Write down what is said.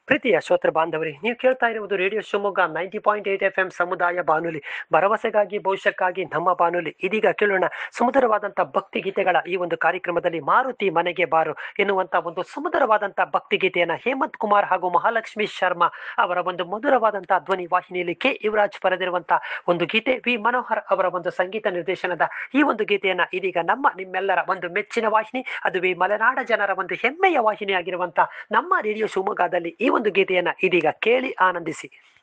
ಪ್ರೀತಿಯ ಶ್ರೋತೃ ಬಾಂಧವರೇ ನೀವು ಕೇಳ್ತಾ ಇರುವುದು radio Shivamogga ninety point eight F M ಸಮುದಾಯ ಬಾನುಲಿ ಭರವಸೆಗಾಗಿ ಭವಿಷ್ಯಕ್ಕಾಗಿ ನಮ್ಮ ಬಾನುಲಿ ಇದೀಗ ಕೇಳೋಣ ಸುಮಧುರವಾದಂಥ ಭಕ್ತಿ ಗೀತೆಗಳ ಈ ಒಂದು ಕಾರ್ಯಕ್ರಮದಲ್ಲಿ ಮಾರುತಿ ಮನೆಗೆ ಬಾರು ಎನ್ನುವಂತ ಒಂದು ಸುಮಧುರವಾದಂಥ ಭಕ್ತಿ ಗೀತೆಯನ್ನ ಹೇಮಂತ್ ಕುಮಾರ್ ಹಾಗೂ ಮಹಾಲಕ್ಷ್ಮಿ ಶರ್ಮಾ ಅವರ ಒಂದು ಮಧುರವಾದಂತಹ ಧ್ವನಿ ವಾಹಿನಿಯಲ್ಲಿ ಕೆ ಯುವರಾಜ್ ಬರೆದಿರುವಂತಹ ಒಂದು ಗೀತೆ ವಿ ಮನೋಹರ್ ಅವರ ಒಂದು ಸಂಗೀತ ನಿರ್ದೇಶನದ ಈ ಒಂದು ಗೀತೆಯನ್ನ ಇದೀಗ ನಮ್ಮ ನಿಮ್ಮೆಲ್ಲರ ಒಂದು ಮೆಚ್ಚಿನ ವಾಹಿನಿ ಅದುವೇ ಮಲೆನಾಡ ಜನರ ಒಂದು ಹೆಮ್ಮೆಯ ವಾಹಿನಿಯಾಗಿರುವಂತಹ ನಮ್ಮ ರೇಡಿಯೋ ಶಿವಮೊಗ್ಗದಲ್ಲಿ ಈ ಒಂದು ಗೀತೆಯನ್ನ ಇದೀಗ ಕೇಳಿ ಆನಂದಿಸಿ